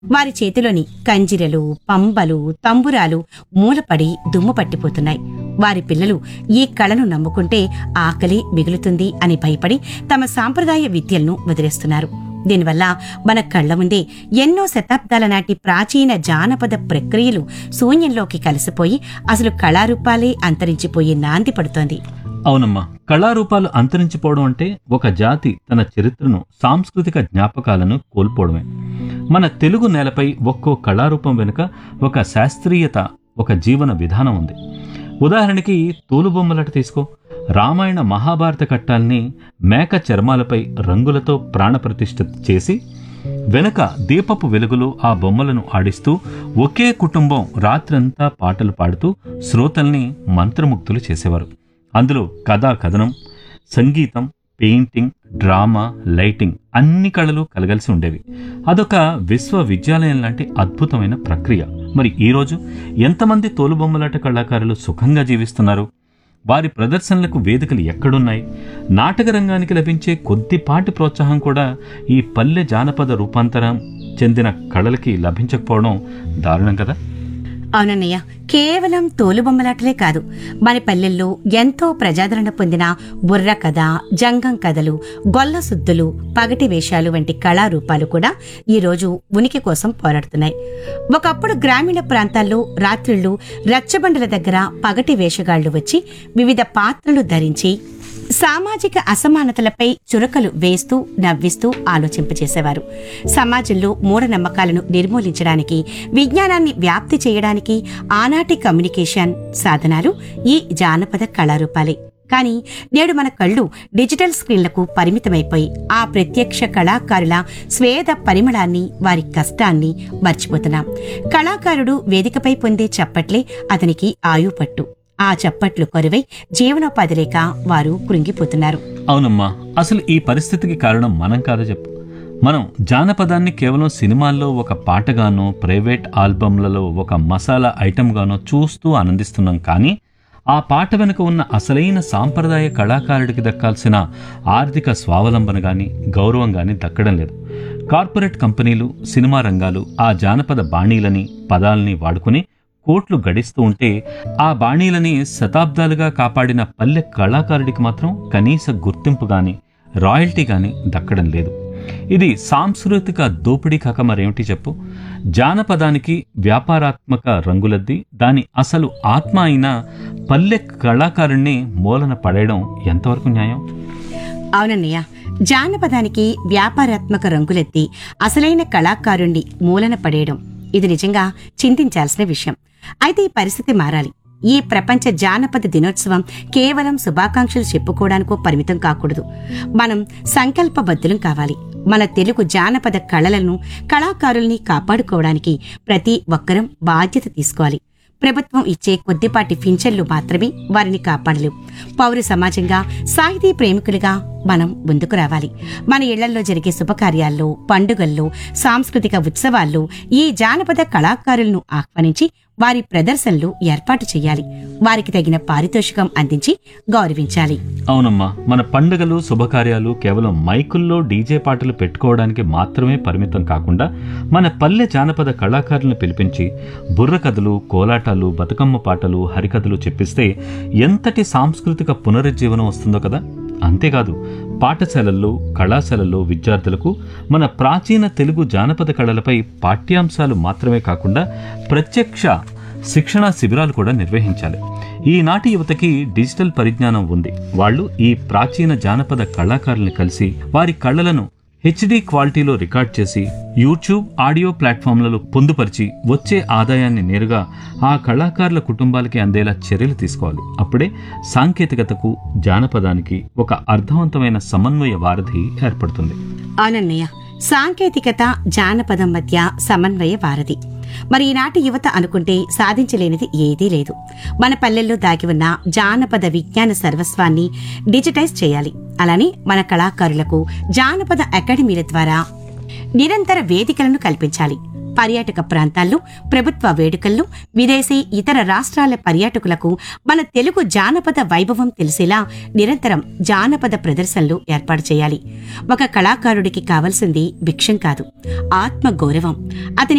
వారి చేతిలోని కంజిరలు పంబలు తంబురాలు మూలపడి దుమ్ము పట్టిపోతున్నాయి వారి పిల్లలు ఈ కళను నమ్ముకుంటే ఆకలి మిగులుతుంది అని భయపడి తమ సాంప్రదాయ విద్యలను వదిలేస్తున్నారు దీనివల్ల మన కళ్ల ముందే ఎన్నో శతాబ్దాల నాటి ప్రాచీన జానపద ప్రక్రియలు శూన్యంలోకి కలిసిపోయి అసలు కళారూపాలే అంతరించిపోయి నాంది పడుతోంది అవునమ్మా కళారూపాలు అంతరించిపోవడం అంటే ఒక జాతి తన చరిత్రను సాంస్కృతిక జ్ఞాపకాలను కోల్పోవడమే మన తెలుగు నేలపై ఒక్కో కళారూపం వెనుక ఒక శాస్త్రీయత ఒక జీవన విధానం ఉంది ఉదాహరణకి తోలుబొమ్మలట తీసుకో రామాయణ మహాభారత కట్టాల్ని మేక చర్మాలపై రంగులతో ప్రాణప్రతిష్ఠ చేసి వెనక దీపపు వెలుగులో ఆ బొమ్మలను ఆడిస్తూ ఒకే కుటుంబం రాత్రంతా పాటలు పాడుతూ శ్రోతల్ని మంత్రముగ్ధులు చేసేవారు అందులో కథా కథనం సంగీతం పెయింటింగ్ డ్రామా లైటింగ్ అన్ని కళలు కలగలిసి ఉండేవి అదొక విశ్వవిద్యాలయం లాంటి అద్భుతమైన ప్రక్రియ మరి ఈరోజు ఎంతమంది తోలుబొమ్మలాట కళాకారులు సుఖంగా జీవిస్తున్నారు వారి ప్రదర్శనలకు వేదికలు ఎక్కడున్నాయి నాటక రంగానికి లభించే కొద్దిపాటి ప్రోత్సాహం కూడా ఈ పల్లె జానపద రూపాంతరం చెందిన కళలకి లభించకపోవడం దారుణం కదా అవునన్నయ్య కేవలం తోలుబొమ్మలాటలే కాదు మన పల్లెల్లో ఎంతో ప్రజాదరణ పొందిన బుర్ర కథ జంగం కథలు గొల్ల సుద్దులు పగటి వేషాలు వంటి కళారూపాలు కూడా ఈ రోజు ఉనికి కోసం పోరాడుతున్నాయి ఒకప్పుడు గ్రామీణ ప్రాంతాల్లో రాత్రిళ్ళు రచ్చబండల దగ్గర పగటి వేషగాళ్లు వచ్చి వివిధ పాత్రలు ధరించి సామాజిక అసమానతలపై చురకలు వేస్తూ నవ్విస్తూ ఆలోచింపచేసేవారు సమాజంలో మూఢనమ్మకాలను నిర్మూలించడానికి విజ్ఞానాన్ని వ్యాప్తి చేయడానికి ఆనాటి కమ్యూనికేషన్ సాధనాలు ఈ జానపద కళారూపాలే కానీ నేడు మన కళ్ళు డిజిటల్ స్క్రీన్లకు పరిమితమైపోయి ఆ ప్రత్యక్ష కళాకారుల స్వేద పరిమళాన్ని వారి కష్టాన్ని మర్చిపోతున్నాం కళాకారుడు వేదికపై పొందే చప్పట్లే అతనికి ఆయుపట్టు ఆ చప్పట్లు కొరువై జీవనోపాధి లేక వారు కృంగిపోతున్నారు అవునమ్మా అసలు ఈ పరిస్థితికి కారణం మనం కాదా చెప్పు మనం జానపదాన్ని కేవలం సినిమాల్లో ఒక పాటగానో ప్రైవేట్ ఆల్బమ్లలో ఒక మసాలా ఐటెంగానో చూస్తూ ఆనందిస్తున్నాం కానీ ఆ పాట వెనుక ఉన్న అసలైన సాంప్రదాయ కళాకారుడికి దక్కాల్సిన ఆర్థిక స్వావలంబన గాని గౌరవం గాని దక్కడం లేదు కార్పొరేట్ కంపెనీలు సినిమా రంగాలు ఆ జానపద బాణీలని పదాల్ని వాడుకుని కోట్లు గడిస్తూ ఉంటే ఆ బాణీలని శతాబ్దాలుగా కాపాడిన పల్లె కళాకారుడికి మాత్రం కనీస గుర్తింపు గాని రాయల్టీ గాని దక్కడం లేదు ఇది సాంస్కృతిక దోపిడీ కాక మరేమిటి చెప్పు జానపదానికి వ్యాపారాత్మక రంగులద్ది దాని అసలు ఆత్మ అయిన పల్లె కళాకారుణ్ణి మూలన పడేయడం ఎంతవరకు న్యాయం అవునన్నయ్య జానపదానికి వ్యాపారాత్మక రంగులెత్తి అసలైన కళాకారుణ్ణి మూలన పడేయడం ఇది నిజంగా చింతించాల్సిన విషయం అయితే ఈ పరిస్థితి మారాలి ఈ ప్రపంచ జానపద దినోత్సవం కేవలం శుభాకాంక్షలు చెప్పుకోవడానికో పరిమితం కాకూడదు మనం సంకల్పబద్ధులం కావాలి మన తెలుగు జానపద కళలను కళాకారుల్ని కాపాడుకోవడానికి ప్రతి ఒక్కరం బాధ్యత తీసుకోవాలి ప్రభుత్వం ఇచ్చే కొద్దిపాటి పింఛన్లు మాత్రమే వారిని కాపాడలేవు పౌర సమాజంగా సాహితీ ప్రేమికులుగా మనం ముందుకు రావాలి మన ఇళ్లలో జరిగే శుభకార్యాల్లో పండుగల్లో సాంస్కృతిక ఉత్సవాల్లో ఈ జానపద కళాకారులను ఆహ్వానించి వారి ప్రదర్శనలు ఏర్పాటు చేయాలి వారికి తగిన పారితోషికం అందించి గౌరవించాలి అవునమ్మా మన పండుగలు శుభకార్యాలు కేవలం మైకుల్లో డీజే పాటలు పెట్టుకోవడానికి మాత్రమే పరిమితం కాకుండా మన పల్లె జానపద కళాకారులను పిలిపించి బుర్ర కథలు కోలాటాలు బతుకమ్మ పాటలు హరికథలు చెప్పిస్తే ఎంతటి సాంస్కృతిక పునరుజ్జీవనం వస్తుందో కదా అంతేకాదు పాఠశాలల్లో కళాశాలల్లో విద్యార్థులకు మన ప్రాచీన తెలుగు జానపద కళలపై పాఠ్యాంశాలు మాత్రమే కాకుండా ప్రత్యక్ష శిక్షణా శిబిరాలు కూడా నిర్వహించాలి ఈనాటి యువతకి డిజిటల్ పరిజ్ఞానం ఉంది వాళ్ళు ఈ ప్రాచీన జానపద కళాకారుల్ని కలిసి వారి కళలను హెచ్డి క్వాలిటీలో రికార్డ్ చేసి యూట్యూబ్ ఆడియో ప్లాట్ఫామ్లలో పొందుపరిచి వచ్చే ఆదాయాన్ని నేరుగా ఆ కళాకారుల కుటుంబాలకి అందేలా చర్యలు తీసుకోవాలి అప్పుడే సాంకేతికతకు జానపదానికి ఒక అర్థవంతమైన సమన్వయ వారధి ఏర్పడుతుంది అవునన్నయ్య సాంకేతికత జానపదం మధ్య సమన్వయ వారధి మరి ఈనాటి యువత అనుకుంటే సాధించలేనిది ఏదీ లేదు మన పల్లెల్లో దాగి ఉన్న జానపద విజ్ఞాన సర్వస్వాన్ని డిజిటైజ్ చేయాలి అలానే మన కళాకారులకు జానపద అకాడమీల ద్వారా నిరంతర వేదికలను కల్పించాలి పర్యాటక ప్రాంతాల్లో ప్రభుత్వ వేడుకల్లో విదేశీ ఇతర రాష్ట్రాల పర్యాటకులకు మన తెలుగు జానపద వైభవం తెలిసేలా నిరంతరం జానపద ప్రదర్శనలు ఏర్పాటు చేయాలి ఒక కళాకారుడికి కావాల్సింది భిక్షం కాదు ఆత్మ గౌరవం అతని